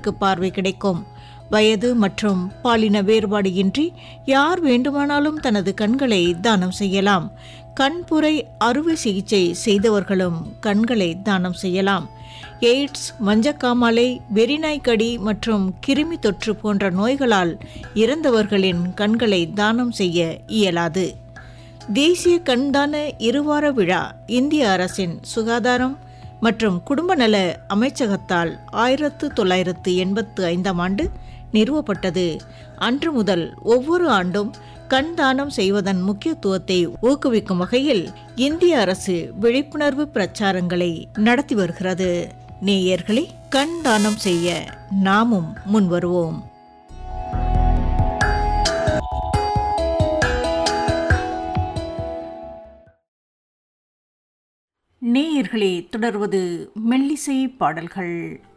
கண்களுக்கு பார்வை கிடைக்கும் வயது மற்றும் பாலின வேறுபாடு இன்றி யார் வேண்டுமானாலும் தனது கண்களை தானம் செய்யலாம் கண்புரை அறுவை சிகிச்சை செய்தவர்களும் கண்களை தானம் செய்யலாம் எய்ட்ஸ் மஞ்சக்காமாலை வெறிநாய்க்கடி மற்றும் கிருமி தொற்று போன்ற நோய்களால் இறந்தவர்களின் கண்களை தானம் செய்ய இயலாது தேசிய கண்தான இருவார விழா இந்திய அரசின் சுகாதாரம் மற்றும் குடும்ப நல அமைச்சகத்தால் ஆயிரத்து தொள்ளாயிரத்து எண்பத்து ஐந்தாம் ஆண்டு நிறுவப்பட்டது அன்று முதல் ஒவ்வொரு ஆண்டும் கண் தானம் செய்வதன் முக்கியத்துவத்தை ஊக்குவிக்கும் வகையில் இந்திய அரசு விழிப்புணர்வு பிரச்சாரங்களை நடத்தி வருகிறது நேயர்களே கண் தானம் செய்ய நாமும் முன்வருவோம் நேயர்களே தொடர்வது மெல்லிசை பாடல்கள்